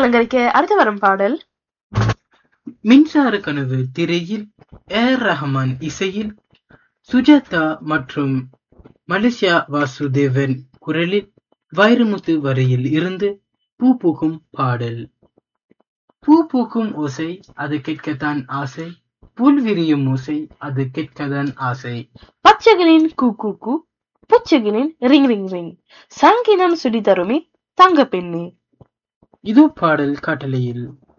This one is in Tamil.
அலங்கரிக்க அடுத்து வரும் பாடல் மின்சார கனவு திரையில் ஏர் ரஹ்மான் இசையில் சுஜாதா மற்றும் மலேசியா வாசுதேவன் குரலில் வைரமுத்து வரையில் இருந்து பூ பூக்கும் பாடல் பூ பூக்கும் ஓசை அது கேட்கத்தான் ஆசை புல் விரியும் ஓசை அது கேட்கத்தான் ஆசை பச்சைகளின் கூ கூ கூ புச்சைகளின் ரிங் ரிங் ரிங் சங்கினம் சுடி தருமி தங்க பெண்ணே இது பாடல் காட்டலையில்